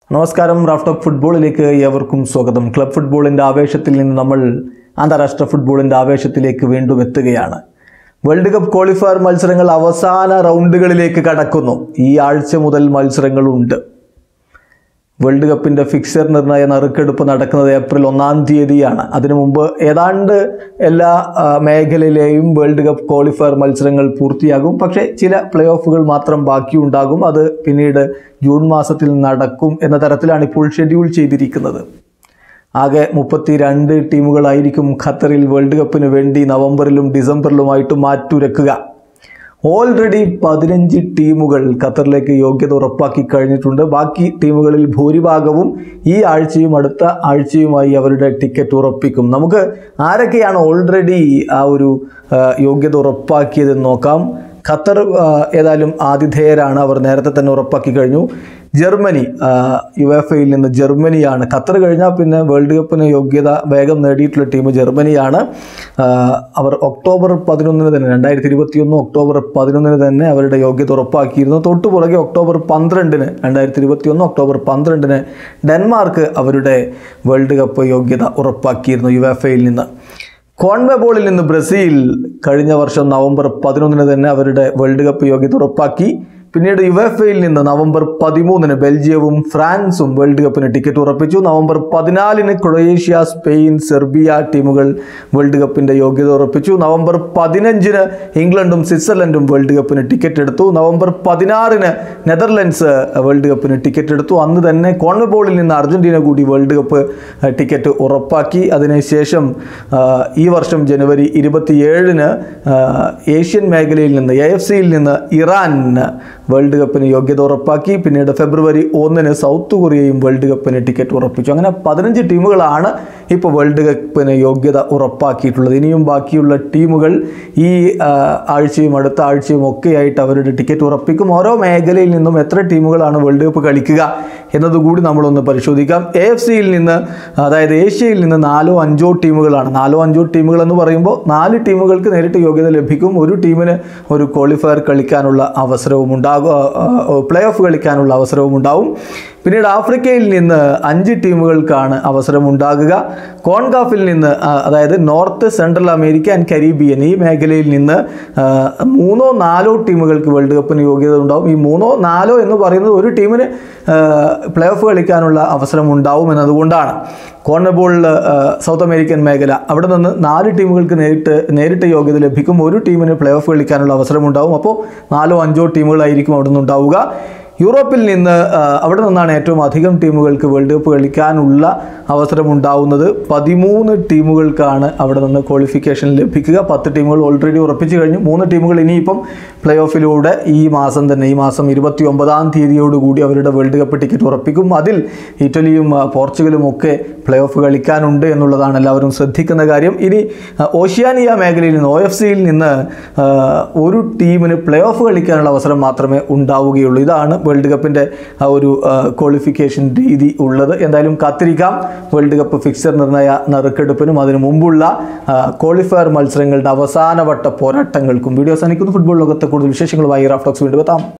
നമസ്കാരം റാഫ്റ്റോക്ക് ഫുട്ബോളിലേക്ക് ഏവർക്കും സ്വാഗതം ക്ലബ് ഫുട്ബോളിൻ്റെ ആവേശത്തിൽ നിന്ന് നമ്മൾ അന്താരാഷ്ട്ര ഫുട്ബോളിൻ്റെ ആവേശത്തിലേക്ക് വീണ്ടും എത്തുകയാണ് വേൾഡ് കപ്പ് ക്വാളിഫയർ മത്സരങ്ങൾ അവസാന റൗണ്ടുകളിലേക്ക് കടക്കുന്നു ഈ ആഴ്ച മുതൽ മത്സരങ്ങളുണ്ട് വേൾഡ് കപ്പിൻ്റെ ഫിക്സർ നിർണയ നറുക്കെടുപ്പ് നടക്കുന്നത് ഏപ്രിൽ ഒന്നാം തീയതിയാണ് അതിനു മുമ്പ് ഏതാണ്ട് എല്ലാ ആ, മേഖലയിലെയും വേൾഡ് കപ്പ് ക്വാളിഫയർ മത്സരങ്ങൾ പൂർത്തിയാകും പക്ഷേ ചില പ്ലേ ഓഫുകൾ മാത്രം ബാക്കിയുണ്ടാകും അത് പിന്നീട് ജൂൺ മാസത്തിൽ നടക്കും എന്ന തരത്തിലാണ് ഇപ്പോൾ ഷെഡ്യൂൾ ചെയ്തിരിക്കുന്നത് ആകെ മുപ്പത്തി രണ്ട് ടീമുകളായിരിക്കും ഖത്തറിൽ വേൾഡ് കപ്പിന് വേണ്ടി നവംബറിലും ഡിസംബറിലുമായിട്ട് മാറ്റുരക്കുക ഓൾറെഡി പതിനഞ്ച് ടീമുകൾ ഖത്തറിലേക്ക് യോഗ്യത ഉറപ്പാക്കി കഴിഞ്ഞിട്ടുണ്ട് ബാക്കി ടീമുകളിൽ ഭൂരിഭാഗവും ഈ ആഴ്ചയും അടുത്ത ആഴ്ചയുമായി അവരുടെ ടിക്കറ്റ് ഉറപ്പിക്കും നമുക്ക് ആരൊക്കെയാണ് ഓൾറെഡി ആ ഒരു ആ, യോഗ്യത ഉറപ്പാക്കിയതെന്ന് നോക്കാം ഖത്തർ ആ, ഏതായാലും ആതിഥേയരാണ് അവർ നേരത്തെ തന്നെ ഉറപ്പാക്കി കഴിഞ്ഞു ജർമ്മനി യു എഫ് എയിൽ നിന്ന് ജർമ്മനിയാണ് ഖത്തർ കഴിഞ്ഞാൽ പിന്നെ വേൾഡ് കപ്പിന് യോഗ്യത വേഗം നേടിയിട്ടുള്ള ടീം ജർമ്മനിയാണ് ആ, അവർ ഒക്ടോബർ പതിനൊന്നിന് തന്നെ രണ്ടായിരത്തി ഇരുപത്തിയൊന്ന് ഒക്ടോബർ പതിനൊന്നിന് തന്നെ അവരുടെ യോഗ്യത ഉറപ്പാക്കിയിരുന്നു തൊട്ടു പുറകെ ഒക്ടോബർ പന്ത്രണ്ടിന് രണ്ടായിരത്തി ഇരുപത്തിയൊന്ന് ഒക്ടോബർ പന്ത്രണ്ടിന് ഡെൻമാർക്ക് അവരുടെ വേൾഡ് കപ്പ് യോഗ്യത ഉറപ്പാക്കിയിരുന്നു യു എഫ് എയിൽ നിന്ന് കോൺമബോളിൽ നിന്ന് ബ്രസീൽ കഴിഞ്ഞ വർഷം നവംബർ പതിനൊന്നിന് തന്നെ അവരുടെ വേൾഡ് കപ്പ് യോഗ്യത ഉറപ്പാക്കി പിന്നീട് യുവഫയിൽ നിന്ന് നവംബർ പതിമൂന്നിന് ബെൽജിയവും ഫ്രാൻസും വേൾഡ് കപ്പിന് ടിക്കറ്റ് ഉറപ്പിച്ചു നവംബർ പതിനാലിന് ക്രൊയേഷ്യ സ്പെയിൻ സെർബിയ ടീമുകൾ വേൾഡ് കപ്പിൻ്റെ യോഗ്യത ഉറപ്പിച്ചു നവംബർ പതിനഞ്ചിന് ഇംഗ്ലണ്ടും സ്വിറ്റ്സർലൻഡും വേൾഡ് കപ്പിന് ടിക്കറ്റ് എടുത്തു നവംബർ പതിനാറിന് നെതർലൻഡ്സ് വേൾഡ് കപ്പിന് ടിക്കറ്റ് എടുത്തു അന്ന് തന്നെ കോൺമബോളിൽ നിന്ന് അർജന്റീന കൂടി വേൾഡ് കപ്പ് ആ, ടിക്കറ്റ് ഉറപ്പാക്കി അതിനുശേഷം ആ, ഈ വർഷം ജനുവരി ഇരുപത്തിയേഴിന് ആ, ഏഷ്യൻ മേഖലയിൽ നിന്ന് എ എഫ് സിയിൽ നിന്ന് ഇറാൻ വേൾഡ് കപ്പിന് യോഗ്യത ഉറപ്പാക്കി പിന്നീട് ഫെബ്രുവരി ഒന്നിന് സൗത്ത് കൊറിയയും വേൾഡ് കപ്പിന് ടിക്കറ്റ് ഉറപ്പിച്ചു അങ്ങനെ പതിനഞ്ച് ടീമുകളാണ് ഇപ്പോൾ വേൾഡ് കപ്പിന് യോഗ്യത ഉറപ്പാക്കിയിട്ടുള്ളത് ഇനിയും ബാക്കിയുള്ള ടീമുകൾ ഈ ആ, ആഴ്ചയും അടുത്ത ആഴ്ചയും ഒക്കെയായിട്ട് അവരുടെ ടിക്കറ്റ് ഉറപ്പിക്കും ഓരോ മേഖലയിൽ നിന്നും എത്ര ടീമുകളാണ് വേൾഡ് കപ്പ് കളിക്കുക എന്നതുകൂടി നമ്മളൊന്ന് പരിശോധിക്കാം എ എഫ് സിയിൽ നിന്ന് അതായത് ഏഷ്യയിൽ നിന്ന് നാലോ അഞ്ചോ ടീമുകളാണ് നാലോ അഞ്ചോ ടീമുകൾ എന്ന് പറയുമ്പോൾ നാല് ടീമുകൾക്ക് നേരിട്ട് യോഗ്യത ലഭിക്കും ഒരു ടീമിന് ഒരു ക്വാളിഫയർ കളിക്കാനുള്ള അവസരവും ഉണ്ടാകും പ്ലേ ഓഫ് കളിക്കാനുള്ള അവസരവും ഉണ്ടാവും പിന്നീട് ആഫ്രിക്കയിൽ നിന്ന് അഞ്ച് ടീമുകൾക്കാണ് അവസരം ഉണ്ടാകുക കോൺകാഫിൽ നിന്ന് ആ, അതായത് north central America and Caribbean ഈ മേഖലയിൽ നിന്ന് ആ, മൂന്നോ നാലോ ടീമുകൾക്ക് വേൾഡ് കപ്പിന് യോഗ്യത ഉണ്ടാവും ഈ മൂന്നോ നാലോ എന്ന് പറയുന്നത് ഒരു ടീമിന് പ്ലേ ഓഫ് കളിക്കാനുള്ള അവസരം ഉണ്ടാവും എന്നതുകൊണ്ടാണ് കോൺമബോളിൽ സൗത്ത് അമേരിക്കൻ മേഖല അവിടെ നിന്ന് നാല് ടീമുകൾക്ക് നേരിട്ട് നേരിട്ട് യോഗ്യത ലഭിക്കും ഒരു ടീമിന് പ്ലേ ഓഫ് കളിക്കാനുള്ള അവസരം ഉണ്ടാവും അപ്പോൾ നാലോ അഞ്ചോ ടീമുകളായിരിക്കും അവിടെ നിന്ന് ഉണ്ടാവുക യൂറോപ്പിൽ നിന്ന് ആ, അവിടെ നിന്നാണ് ഏറ്റവും അധികം ടീമുകൾക്ക് വേൾഡ് കപ്പ് കളിക്കാനുള്ള അവസരം ഉണ്ടാവുന്നത് പതിമൂന്ന് ടീമുകൾക്കാണ് അവിടെ നിന്ന് ക്വാളിഫിക്കേഷൻ ലഭിക്കുക പത്ത് ടീമുകൾ ഓൾറെഡി ഉറപ്പിച്ചു കഴിഞ്ഞു മൂന്ന് ടീമുകൾ ഇനിയിപ്പം പ്ലേ ഓഫിലൂടെ ഈ മാസം തന്നെ ഈ മാസം ഇരുപത്തി ഒമ്പതാം തീയതിയോടുകൂടി അവരുടെ വേൾഡ് കപ്പ് ടിക്കറ്റ് ഉറപ്പിക്കും അതിൽ ഇറ്റലിയും ആ, പോർച്ചുഗലും ഒക്കെ പ്ലേ ഓഫ് കളിക്കാനുണ്ട് എന്നുള്ളതാണ് എല്ലാവരും ശ്രദ്ധിക്കുന്ന കാര്യം ഇനി ആ, ഓഷ്യാനിയ മേഖലയിൽ നിന്ന് ഒ എഫ് സിയിൽ നിന്ന് ആ, ഒരു ടീമിന് പ്ലേ ഓഫ് കളിക്കാനുള്ള അവസരം മാത്രമേ ഉണ്ടാവുകയുള്ളൂ ഇതാണ് വേൾഡ് കപ്പിൻ്റെ ആ ഒരു ക്വാളിഫിക്കേഷൻ രീതി ഉള്ളത് എന്തായാലും കാത്തിരിക്കാം വേൾഡ് കപ്പ് ഫിക്സർ നിർണയ നറുക്കെടുപ്പിനും അതിനു മുമ്പുള്ള ക്വാളിഫയർ മത്സരങ്ങളുടെ അവസാനവട്ട പോരാട്ടങ്ങൾക്കും വീഡിയോ അവസാനിക്കുന്നു ഫുട്ബോൾ ലോകത്തെ കൂടുതൽ വിശേഷങ്ങളുമായി റാഫ്റ്റോക്സ് വീണ്ടും എത്താം